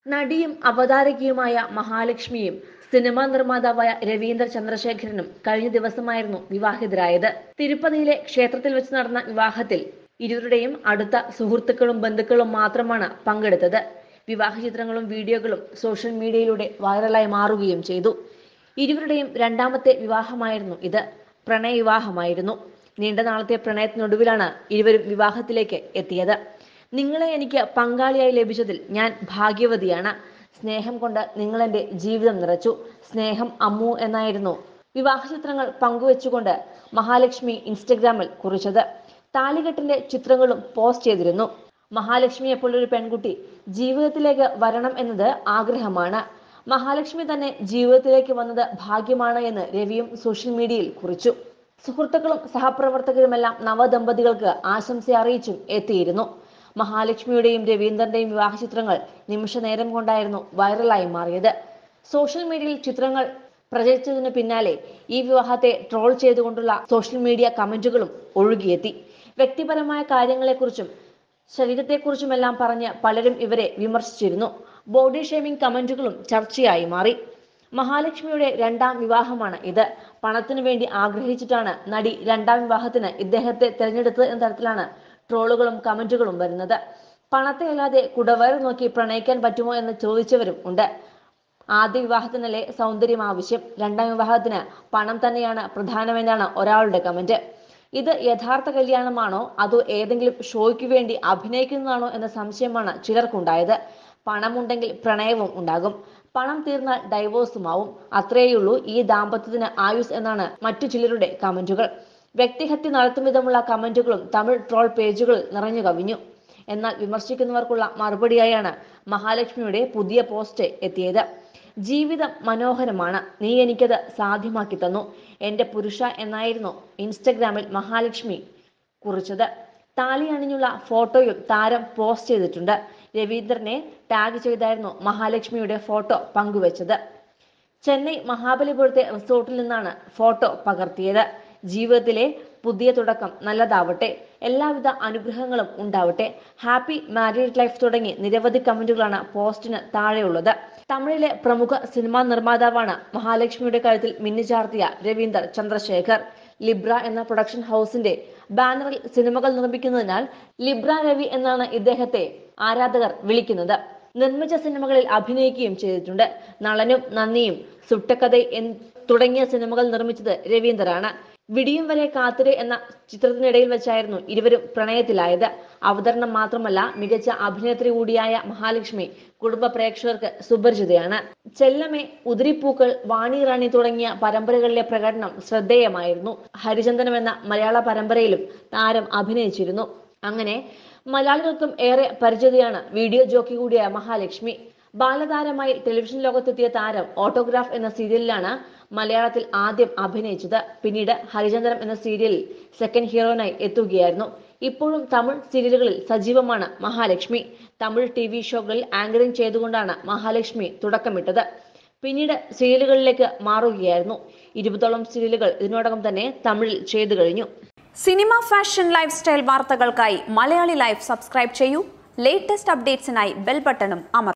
നടിയും അവതാരകയുമായ മഹാലക്ഷ്മിയും സിനിമാ നിർമ്മാതാവായ രവീന്ദ്ര ചന്ദ്രശേഖരനും കഴിഞ്ഞ ദിവസമായിരുന്നു വിവാഹിതരായത് തിരുപ്പതിയിലെ ക്ഷേത്രത്തിൽ വെച്ച് നടന്ന വിവാഹത്തിൽ ഇരുവരുടെയും അടുത്ത സുഹൃത്തുക്കളും ബന്ധുക്കളും മാത്രമാണ് പങ്കെടുത്തത് വിവാഹ ചിത്രങ്ങളും വീഡിയോകളും സോഷ്യൽ മീഡിയയിലൂടെ വൈറലായി മാറുകയും ചെയ്തു ഇരുവരുടെയും രണ്ടാമത്തെ വിവാഹമായിരുന്നു ഇത് പ്രണയ വിവാഹമായിരുന്നു നീണ്ട നാളത്തെ പ്രണയത്തിനൊടുവിലാണ് ഇരുവരും വിവാഹത്തിലേക്ക് എത്തിയത് നിങ്ങളെ എനിക്ക് പങ്കാളിയായി ലഭിച്ചതിൽ ഞാൻ ഭാഗ്യവതിയാണ് സ്നേഹം കൊണ്ട് നിങ്ങൾ എൻ്റെ ജീവിതം നിറച്ചു സ്നേഹം അമ്മു എന്നായിരുന്നു വിവാഹ ചിത്രങ്ങൾ പങ്കുവെച്ചുകൊണ്ട് മഹാലക്ഷ്മി ഇൻസ്റ്റഗ്രാമിൽ കുറിച്ചത് താലികെട്ടിന്റെ ചിത്രങ്ങളും പോസ്റ്റ് ചെയ്തിരുന്നു മഹാലക്ഷ്മിയെ പോലൊരു പെൺകുട്ടി ജീവിതത്തിലേക്ക് വരണം എന്നത് ആഗ്രഹമാണ് മഹാലക്ഷ്മി തന്നെ ജീവിതത്തിലേക്ക് വന്നത് ഭാഗ്യമാണ് എന്ന് രവിയും സോഷ്യൽ മീഡിയയിൽ കുറിച്ചു സുഹൃത്തുക്കളും സഹപ്രവർത്തകരുമെല്ലാം നവദമ്പതികൾക്ക് ആശംസ അറിയിച്ചും എത്തിയിരുന്നു മഹാലക്ഷ്മിയുടെയും രവീന്ദ്രന്റെയും വിവാഹ ചിത്രങ്ങൾ നിമിഷ നേരം കൊണ്ടായിരുന്നു വൈറലായി മാറിയത് സോഷ്യൽ മീഡിയയിൽ ചിത്രങ്ങൾ പ്രചരിച്ചതിന് പിന്നാലെ ഈ വിവാഹത്തെ ട്രോൾ ചെയ്തുകൊണ്ടുള്ള സോഷ്യൽ മീഡിയ കമന്റുകളും ഒഴുകിയെത്തി വ്യക്തിപരമായ കാര്യങ്ങളെക്കുറിച്ചും ശരീരത്തെക്കുറിച്ചുമെല്ലാം പറഞ്ഞ് പലരും ഇവരെ വിമർശിച്ചിരുന്നു ബോഡി ഷേമിംഗ് കമന്റുകളും ചർച്ചയായി മാറി മഹാലക്ഷ്മിയുടെ രണ്ടാം വിവാഹമാണ് ഇത് പണത്തിനു വേണ്ടി ആഗ്രഹിച്ചിട്ടാണ് നടി രണ്ടാം വിവാഹത്തിന് ഇദ്ദേഹത്തെ തിരഞ്ഞെടുത്തത് എന്ന തരത്തിലാണ് ട്രോളുകളും കമന്റുകളും വരുന്നത് പണത്തെ അല്ലാതെ കുടവയർ നോക്കി പ്രണയിക്കാൻ പറ്റുമോ എന്ന് ചോദിച്ചവരും ഉണ്ട് ആദ്യ വിവാഹത്തിനല്ലേ സൗന്ദര്യം ആവശ്യം രണ്ടാം വിവാഹത്തിന് പണം തന്നെയാണ് പ്രധാനമെന്നാണ് ഒരാളുടെ കമന്റ് ഇത് യഥാർത്ഥ കല്യാണമാണോ അതോ ഏതെങ്കിലും ഷോയ്ക്ക് വേണ്ടി അഭിനയിക്കുന്നതാണോ എന്ന സംശയമാണ് ചിലർക്കുണ്ടായത് പണമുണ്ടെങ്കിൽ പ്രണയവും ഉണ്ടാകും പണം തീർന്നാൽ ഡൈവോഴ്സുമാവും അത്രയേയുള്ളൂ ഈ ദാമ്പത്യത്തിന് ആയുസ് എന്നാണ് മറ്റു ചിലരുടെ കമന്റുകൾ വ്യക്തിഹത്യ നടത്തും വിധമുള്ള കമന്റുകളും തമിഴ് ട്രോൾ പേജുകൾ നിറഞ്ഞു കവിഞ്ഞു എന്നാൽ വിമർശിക്കുന്നവർക്കുള്ള മറുപടിയായാണ് മഹാലക്ഷ്മിയുടെ പുതിയ പോസ്റ്റ് എത്തിയത് ജീവിതം മനോഹരമാണ് നീ എനിക്കത് സാധ്യമാക്കി തന്നു എന്റെ പുരുഷ എന്നായിരുന്നു ഇൻസ്റ്റഗ്രാമിൽ മഹാലക്ഷ്മി കുറിച്ചത് താലി അണിഞ്ഞുള്ള ഫോട്ടോയും താരം പോസ്റ്റ് ചെയ്തിട്ടുണ്ട് രവീന്ദ്രനെ ടാഗ് ചെയ്തായിരുന്നു മഹാലക്ഷ്മിയുടെ ഫോട്ടോ പങ്കുവച്ചത് ചെന്നൈ മഹാബലിപുരത്തെ റിസോർട്ടിൽ നിന്നാണ് ഫോട്ടോ പകർത്തിയത് ജീവിതത്തിലെ പുതിയ തുടക്കം നല്ലതാവട്ടെ എല്ലാവിധ അനുഗ്രഹങ്ങളും ഉണ്ടാവട്ടെ ഹാപ്പി മാരീഡ് ലൈഫ് തുടങ്ങി നിരവധി കമന്റുകളാണ് പോസ്റ്റിന് താഴെയുള്ളത് തമിഴിലെ പ്രമുഖ സിനിമാ നിർമ്മാതാവാണ് മഹാലക്ഷ്മിയുടെ കഴുത്തിൽ മിന്നിച്ചാർത്തിയ രവീന്ദർ ചന്ദ്രശേഖർ ലിബ്ര എന്ന പ്രൊഡക്ഷൻ ഹൗസിന്റെ ബാനറിൽ സിനിമകൾ നിർമ്മിക്കുന്നതിനാൽ ലിബ്ര രവി എന്നാണ് ഇദ്ദേഹത്തെ ആരാധകർ വിളിക്കുന്നത് നിർമ്മിച്ച സിനിമകളിൽ അഭിനയിക്കുകയും ചെയ്തിട്ടുണ്ട് നളനും നന്ദിയും സുട്ടക്കഥ തുടങ്ങിയ സിനിമകൾ നിർമ്മിച്ചത് രവീന്ദറാണ് വിടിയും വരെ കാത്തിരെ എന്ന ചിത്രത്തിനിടയിൽ വെച്ചായിരുന്നു ഇരുവരും പ്രണയത്തിലായത് അവതരണം മാത്രമല്ല മികച്ച അഭിനേത്രി കൂടിയായ മഹാലക്ഷ്മി കുടുംബ പ്രേക്ഷകർക്ക് സുപരിചിതയാണ് ചെല്ലമേ ഉതിരിപ്പൂക്കൾ വാണി റാണി തുടങ്ങിയ പരമ്പരകളിലെ പ്രകടനം ശ്രദ്ധേയമായിരുന്നു ഹരിചന്ദനം എന്ന മലയാള പരമ്പരയിലും താരം അഭിനയിച്ചിരുന്നു അങ്ങനെ മലയാളികൾക്കും ഏറെ പരിചിതയാണ് വീഡിയോ ജോക്കി കൂടിയായ മഹാലക്ഷ്മി ബാലതാരമായി ടെലിവിഷൻ ലോകത്തെത്തിയ താരം ഓട്ടോഗ്രാഫ് എന്ന സീരിയലിലാണ് മലയാളത്തിൽ ആദ്യം അഭിനയിച്ചത് പിന്നീട് ഹരിചന്ദ്രൻ എന്ന സീരിയലിൽ സെക്കൻഡ് ഹീറോയിനായി എത്തുകയായിരുന്നു ഇപ്പോഴും തമിഴ് സീരിയലുകളിൽ സജീവമാണ് മഹാലക്ഷ്മി തമിഴ് ടി വി ഷോകളിൽ ആങ്കറിംഗ് ചെയ്തുകൊണ്ടാണ് മഹാലക്ഷ്മി തുടക്കമിട്ടത് പിന്നീട് സീരിയലുകളിലേക്ക് മാറുകയായിരുന്നു ഇരുപതോളം സീരിയലുകൾ ഇതിനോടകം തന്നെ തമിഴിൽ ചെയ്തു കഴിഞ്ഞു സിനിമ ഫാഷൻ ലൈഫ് സ്റ്റൈൽ വാർത്തകൾക്കായി മലയാളി ലൈഫ് സബ്സ്ക്രൈബ് ചെയ്യൂ ലേറ്റസ്റ്റ് അപ്ഡേറ്റ്സിനായി ബെൽ ബട്ടണും അമർ